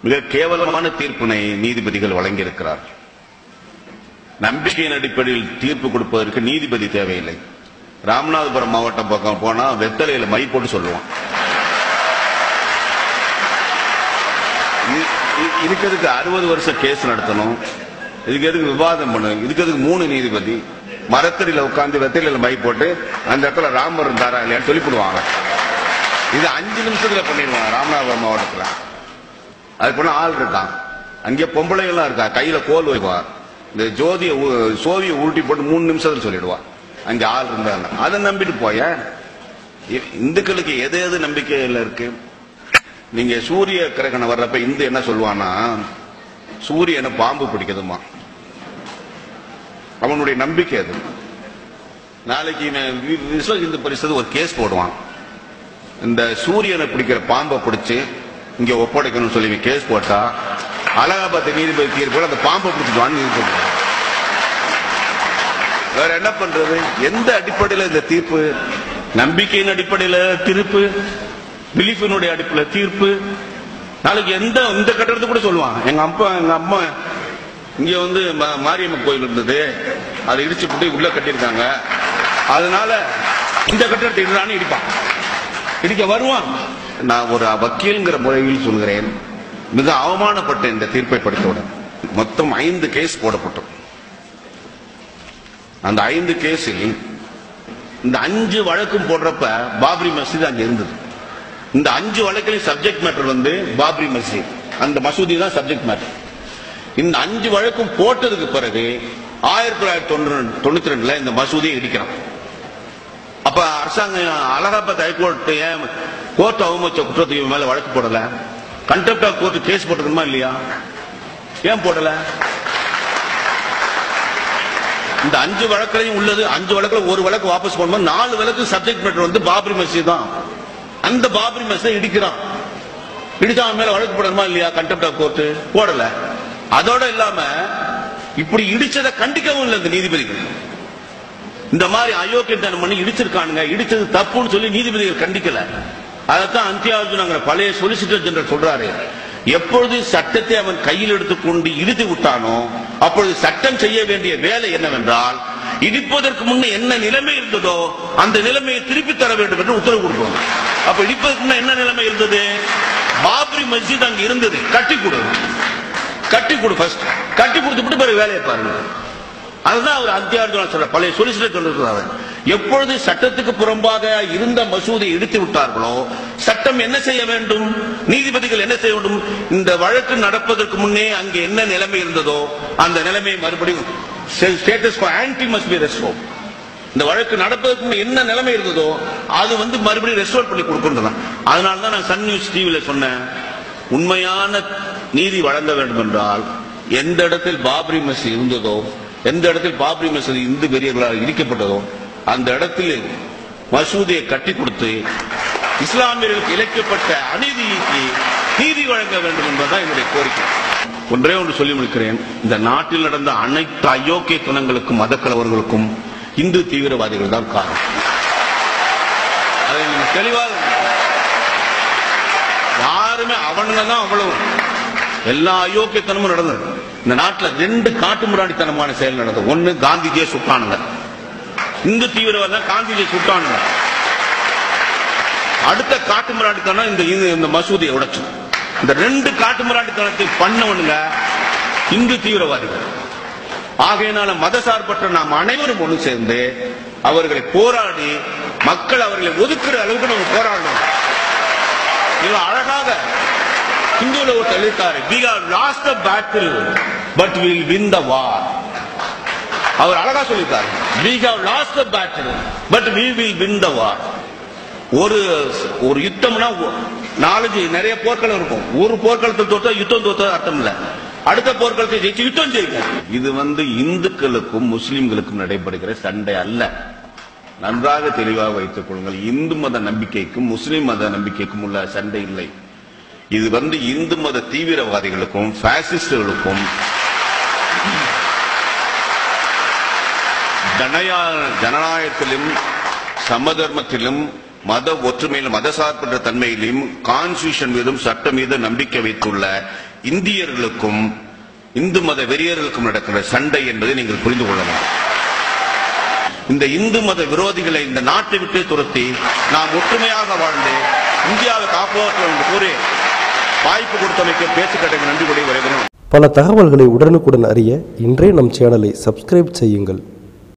மிக கேவலமான தீர்ப்பினை நீதிபதிகள் வழங்கியிருக்கிறார் நம்பிக்கையின் அடிப்படையில் தீர்ப்பு கொடுப்பதற்கு நீதிபதி தேவையில்லை ராமநாதபுரம் மாவட்டம் பக்கம் போனா வெத்தலையில மை போட்டு சொல்லுவான் இ- இ- இதுக்கு எதுக்கு அறுபது வருஷம் கேஸ் நடத்தணும் இதுக்கு எதுக்கு விவாதம் பண்ணணும் இதுக்கு எதுக்கு மூணு நீதிபதி மரத்தடியில உட்கார்ந்து வெத்தலையில மை போட்டு அந்த இடத்துல ராமர் இருந்தாரா இல்லையான்னு சொல்லி போடுவாங்க இது அஞ்சு நிமிஷத்துல பண்ணிடுவாங்க ராமநாதபுரம் மாவட்டத்துல அது பண்ண ஆள் இருக்கான் அங்கே பொம்பளைகள்லாம் இருக்கா கையில கோல் வைப்பா இந்த ஜோதிய உ- சோவியை உருட்டி போட்டு மூணு நிமிஷத்துல சொல்லிடுவா அங்க ஆள் இருந்தாங்க அதை நம்பிட்டு போய இ- இந்துக்களுக்கு எது எது நம்பிக்கையில இருக்கு நீங்க சூரிய கிரகணம் வர்றப்ப இந்து என்ன சொல்லுவானா சூரியனை பாம்பு பிடிக்குதுமா அவனுடைய நம்பிக்கை அது நாளைக்கு இவன் வி- விஸ்வ இந்து பரிசு ஒரு கேஸ் போடுவான் இந்த சூரியனை பிடிக்கிற பாம்பை பிடிச்சு இங்க ஒப்படைக்கணும்னு சொல்லி இவன் கேஸ் போட்டா அலகாபாத் நீதிபதி தீர்ப்பு அந்த பாம்பை பிடிச்சிட்டு நீதிபதி வேற என்ன பண்றது எந்த அடிப்படையில இந்த தீர்ப்பு நம்பிக்கையின் அடிப்படையில தீர்ப்பு பிலீஃபினுடைய அடிப்படையில தீர்ப்பு நாளைக்கு எந்த இந்த கட்டடத்தை கூட சொல்லுவான் எங்க அப்பா எங்க அம்மா இங்க வந்து ம- மாரியம்மன் கோயில் இருந்தது அதை இடிச்சு போட்டு உள்ள கட்டியிருக்காங்க அதனால இந்த கட்டடத்தை இடுறான்னு இடிப்பான் இடிக்க வருவான் நான் ஒரு வக்கீல்ங்கிற முறையில் சொல்கிறேன் மிக அவமானப்பட்ட இந்த தீர்ப்பை படித்தவுடன் மொத்தம் ஐந்து கேஸ் போடப்பட்டோம் அந்த ஐந்து கேஸில் இந்த அஞ்சு வழக்கும் போடுறப்ப பாப்ரி மசீது அங்க இருந்தது இந்த அஞ்சு வழக்கிலையும் சப்ஜெக்ட் மேட்டர் வந்து பாப்ரி மசீத் அந்த மசூதி தான் சப்ஜெக்ட் மேட்டர் இந்த அஞ்சு வழக்கும் போட்டதுக்கு பிறகு ஆயிரத்தி தொள்ளாயிரத்தி தொண்ணூறு தொண்ணூத்தி ரெண்டுல இந்த மசூதியை இடிக்கிறான் அப்ப அரசாங்கம் அலகாபாத் ஹைகோர்ட் ஏன் கோர்ட் அவமதிச்ச குற்றத்துக்கு இவன் மேல வழக்கு போடல கண்டெப்ட் ஆஃப் கோர்ட் கேஸ் போட்டுக்கணுமா இல்லையா ஏன் போடல இந்த அஞ்சு வழக்கிலையும் உள்ளது அஞ்சு வழக்குல ஒரு வழக்கு வாபஸ் பண்ணும்போது நாலு வழக்கு சப்ஜெக்ட் மேட்டர் வந்து பாபரி மசீத் தான் அந்த பாபரி மசீதை இடிக்கிறான் இடிச்சா அவன் மேல வழக்கு போடணுமா இல்லையா கண்டெப்ட் ஆஃப் கோர்ட் போடல அதோட இல்லாம இப்படி இடிச்சதை கண்டிக்கவும் இல்லை இந்த நீதிபதிகள் இந்த மாதிரி அயோக்கியத்தனம் பண்ணி இடிச்சிருக்கானுங்க இடிச்சது தப்புன்னு சொல்லி நீதிபதிகள் கண்டிக்கல அதைத்தான் அந்தியார்ஜுனங்கிற பழைய சொலிசிட்டர் ஜெனரல் சொல்றாரு எப்பொழுது சட்டத்தை அவன் கையில் எடுத்துக்கொண்டு இடித்து விட்டானோ அப்பொழுது சட்டம் செய்ய வேண்டிய வேலை என்னவென்றால் இடிப்பதற்கு முன்னே என்ன நிலைமை இருந்ததோ அந்த நிலைமையை திருப்பி தர வேண்டும் என்று உத்தரவு கொடுக்கணும் அப்ப இடிப்பதற்கு முன்ன என்ன நிலைமை இருந்தது பாபரி மஸ்ஜித் அங்க இருந்தது கட்டி கொடு கட்டி கொடு ஃபர்ஸ்ட் கட்டி கொடுத்துட்டு பிறகு வேலையை பாருங்க அதுதான் அவர் அத்தியார்ஜுனா சொல்ற பழைய சொலிசிட்டர் சொல்லிருக்கிறார் எப்பொழுது சட்டத்துக்கு புறம்பாக இருந்த மசூதை இடித்து விட்டார்களோ சட்டம் என்ன செய்ய வேண்டும் நீதிபதிகள் என்ன செய்ய வேண்டும் இந்த வழக்கு நடப்பதற்கு முன்னே அங்கே என்ன நிலைமை இருந்ததோ அந்த நிலைமையை மறுபடியும் status ante must be restore இந்த வழக்கு நடப்பதற்கு முன்னே என்ன நிலைமை இருந்ததோ அது வந்து மறுபடியும் ரெஸ்டோர் பண்ணி கொடுக்கின்றன அதனால தான் நான் சன் நியூஸ் டிவியில சொன்னேன் உண்மையான நீதி வழங்க வேண்டும் என்றால் எந்த இடத்தில் பாபரி மசீத் இருந்ததோ எந்த இடத்தில் பாபரி மசூதி இந்து வெறியர்களால் இடிக்கப்பட்டதோ அந்த இடத்தில் மசூதியை கட்டி கொடுத்து இஸ்லாமியர்களுக்கு இழைக்கப்பட்ட அநீதிக்கு நீதி வழங்க வேண்டும் என்பதுதான் என்னுடைய கோரிக்கை ஒன்றே ஒன்று சொல்லி முடிக்கிறேன் இந்த நாட்டில் நடந்த அனைத்து அயோக்கியத்தனங்களுக்கும் மத கலவர்களுக்கும் இந்து தீவிரவாதிகள் தான் காரணம் அதை நீங்க தெளிவாக யாருமே அவனுங்க தான் அவ்வளவு எல்லா அயோக்கியத்தனமும் நடந்தது இந்த நாட்டுல ரெண்டு காட்டு முராடித்தனமான செயல் நடந்தது ஒண்ணு காந்திஜியை சுட்டானுங்க இந்து தீவிரவாத காந்திஜியை சுட்டானுங்க அடுத்த காட்டு முராடித்தனம் இந்த இந்த- இந்த மசூதியை உடைச்சு இந்த ரெண்டு காட்டு முராடித்தனத்தை பண்ணவனுங்க இந்து தீவிரவாதிகள் ஆகையினால மதசார்பற்ற நாம் அனைவரும் ஒன்று சேர்ந்து அவர்களை போராடி மக்கள் அவர்களை ஒதுக்குற அளவுக்கு நம்ம போராடணும் இவர் அழகாக ஹிந்துல ஒரு எழுத்தாரு we have lost the battle but we will win the war அவர் அழகா சொல்லியிருக்காரு we have lost the battle but we will win the war ஒரு ஒரு யுத்தம்னா ஒ- நாலஞ்சு நிறைய போர்க்களம் இருக்கும் ஒரு போர்க்களத்தில் தோத்தா யுத்தம் தோத்தா அர்த்தம் இல்ல அடுத்த போர்க்களத்தை ஜெயிச்சு யுத்தம் ஜெயிக்கும் இது வந்து இந்துக்களுக்கும் முஸ்லிம்களுக்கும் நடைபெறுகிற சண்டை அல்ல நன்றாக தெளிவாக வைத்துக் கொள்ளுங்கள் இந்து மத நம்பிக்கைக்கும் முஸ்லிம் மத நம்பிக்கைக்கும் உள்ள சண்டை இல்லை இது வந்து இந்து மத தீவிரவாதிகளுக்கும் பாசிஸ்டுகளுக்கும் ஜனயா- ஜனநாயகத்திலும் சமதர்மத்திலும் மத ஒற்றுமையிலும் மதசார்பற்ற தன்மையிலும் கான்ஸ்டியூஷன் மீதும் சட்டம் மீது நம்பிக்கை வைத்துள்ள இந்தியர்களுக்கும் இந்து மத வெறியர்களுக்கும் நடக்கிற சண்டை என்பதை நீங்கள் புரிந்து கொள்ளலாம் இந்த இந்து மத விரோதிகளை இந்த நாட்டை விட்டு துரத்தி நாம் ஒற்றுமையாக வாழ்ந்து இந்தியாவை காப்பாற்ற என்று கூறி வாய்ப்பு கொடுத்தமைக்கு பேச்சுக்கட்டைக்கு நன்றி கூறி விரைவில் பல தகவல்களை உடனுக்குடன் அறிய இன்றே நம் சேனலை சப்ஸ்கிரைப் செய்யுங்கள்